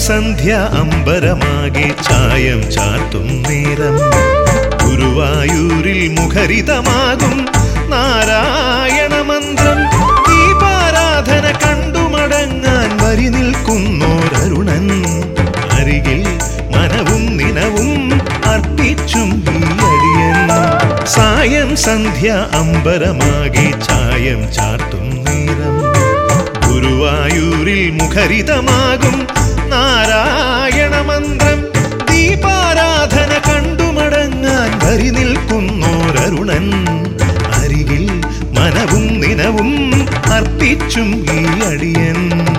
സന്ധ്യ അമ്പരമാകെ ചായം ചാർത്തും നേരം ഗുരുവായൂരിൽ മുഖരിതമാകും നാരായണ മന്ത്രം ദീപാരാധന കണ്ടുമടങ്ങാൻ വരി നിൽക്കുന്നോരരുണൻ അരികിൽ മനവും നിനവും അർപ്പിച്ചും ഈ അടിയൻ സായം സന്ധ്യ അമ്പരമാകെ ചായം ചാർത്തും നേരം ഗുരുവായൂരിൽ മുഖരിതമാകും നാരായണ മന്ത്രം ദീപാരാധന കണ്ടുമടങ്ങാൻ വരി നിൽക്കുന്നോരരുണൻ അരികിൽ മനവും നിനവും അർപ്പിച്ചും ഈ അടിയൻ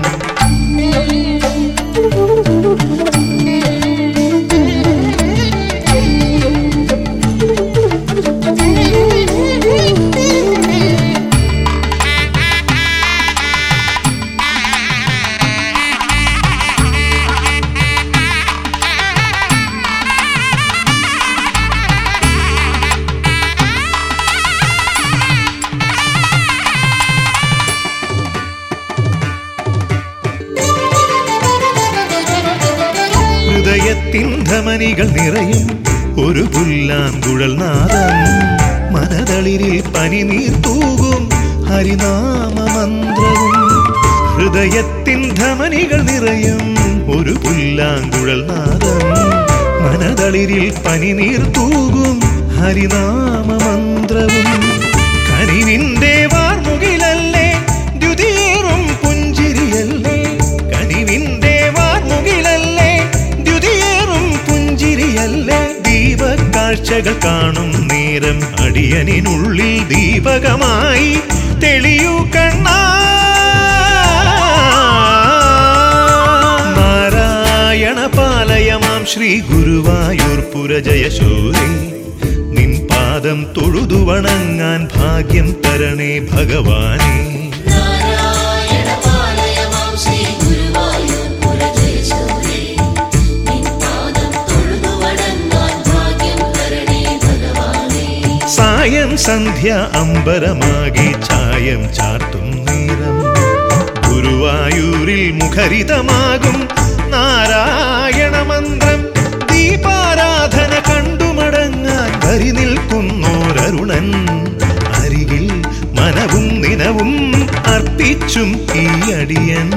ഹൃദയത്തിൻ ധമനികൾ നിറയും ഒരു പുല്ലാങ്കുഴൽ നാദം മനതളിരിൽ പനിനീർ തൂകും ഹരിനാമ മന്ത്രവും ഹൃദയത്തിൻ ധമനികൾ നിറയും ഒരു പുല്ലാങ്കുഴൽ നാദം മനതളിരിൽ പനിനീർ തൂകും ഹരിനാമ മന്ത്രവും കനിവിന്റെ വാർമുകിലല്ലേ ദ്യുതിയേറും പുഞ്ചിരിയല്ലേ കനിവിന്റെ വാർമുകിലല്ലേ ദ്യുതിയേറും പുഞ്ചിരിയല്ലേ ദീപക്കാഴ്ചകൾ കാണും നേരം അടിയനിനുള്ളിൽ ദീപകമായി തെളിയൂ കണ്ണാ നാരായണ പാലയമാം ശ്രീ ഗുരുവായൂർ പുരജയശൂരി നിൻ പാദം തൊഴുതു വണങ്ങാൻ ഭാഗ്യം തരണേ ഭഗവാനേ നാരായണ പാലയമാം ശ്രീ ഗുരുവായൂർ പുരജയശൂരേ നിൻ പാദം തൊഴുതു വണങ്ങാൻ ഭാഗ്യം തരണേ ഭഗവാനേ സായം സന്ധ്യ അമ്പരമാകെ ചായം ചാർത്തും നേരം ഗുരുവായൂരിൽ മുഖരിതമാകും നാരായണ മന്ത്രം ദീപാരാധന കണ്ടുമടങ്ങാൻ വരി നിൽക്കുന്നോരരുണൻ അരികിൽ മനവും നിനവും അർപ്പിച്ചും ഈ അടിയൻ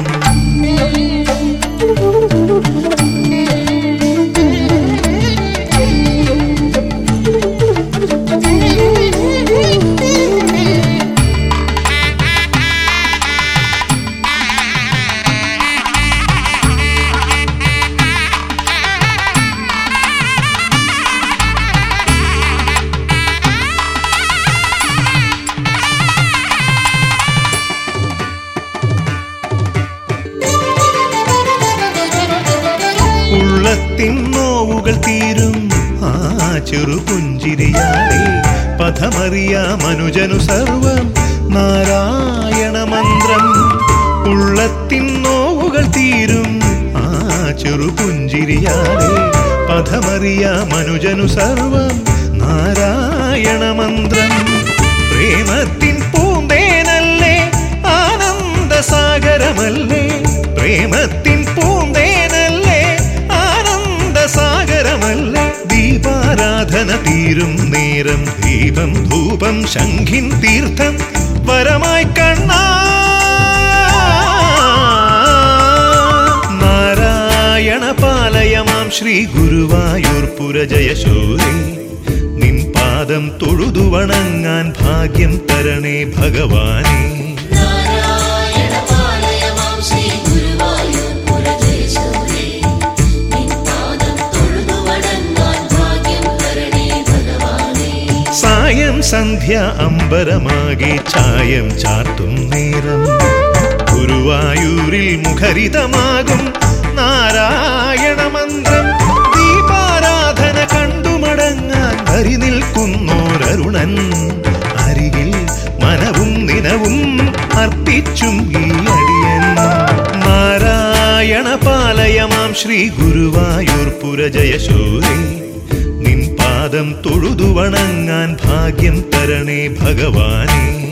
ഉള്ളത്തിൻ നോവുകൾ തീരും ആ ചെറു പുഞ്ചിരിയാടെ പഥമറിയ മനുജനു സർവം നാരായണ മന്ത്രം ഉള്ളത്തിൻ നോവുകൾ തീരും ആ ചെറു പുഞ്ചിരിയാടെ പഥമറിയ മനുജനു സർവം നാരായണ മന്ത്രം പ്രേമത്തിൻ പൂന്തേനല്ലേ ആനന്ദസാഗരമല്ലേ പ്രേമത്തിൻ പൂന്തേനല്ലേ ആനന്ദസാഗരമല്ലേ ദീപാരാധന തീരും നേരം ദീപം ധൂപം ശംഖിൻ തീർത്ഥം വരമായി കണ്ണാ നാരായണ പാലയമാം ശ്രീ ഗുരുവായൂർ പുരജയശൂരി നിൻ പാദം തൊഴുതു വണങ്ങാൻ ഭാഗ്യം തരണേ ഭഗവാനേ നാരായണ പാലയമാം ശ്രീ ഗുരുവായൂർ പുരജയശൂരേ നിൻ പാദം തൊഴുതു വണങ്ങാൻ ഭാഗ്യം തരണേ ഭഗവാനേ സായം സന്ധ്യ അമ്പരമാകെ ചായം ചാർത്തും നേരം ഗുരുവായൂരിൽ മുഖരിതമാകും നാരായണ മന്ത്രം ദീപാരാധന കണ്ടുമടങ്ങാൻ വരി നിൽക്കുന്നോരരുണൻ അരികിൽ മനവും നിനവും അർപ്പിച്ചും ഈ അടിയൻ നാരായണ പാലയമാം ശ്രീ ഗുരുവായൂർ പുരജയശൂരി നിൻ പാദം തൊഴുതു വണങ്ങാൻ ഭാഗ്യം തരണേ ഭഗവാനേ